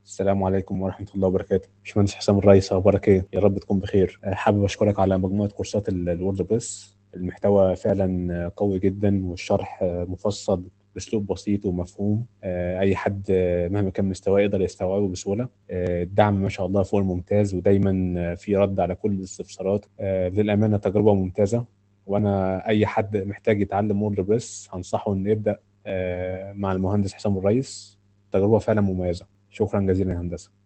السلام عليكم ورحمة الله وبركاته باشمهندس حسام الرئيس أخبارك إيه؟ يا رب تكون بخير آه، حابب أشكرك على مجموعة كورسات ال- الووردبريس المحتوى فعلا آه، قوي جدا والشرح آه، مفصل بأسلوب بسيط ومفهوم آه، أي حد آه، مهما كان مستواه يقدر يستوعبه بسهولة آه، الدعم ما شاء الله فوق الممتاز ودايما آه، في رد على كل الاستفسارات آه، للأمانة تجربة ممتازة وأنا أي حد محتاج يتعلم ووردبريس هنصحه إنه يبدأ آه، مع المهندس حسام الرئيس تجربة فعلا مميزة شكرا جزيلا يا هندسة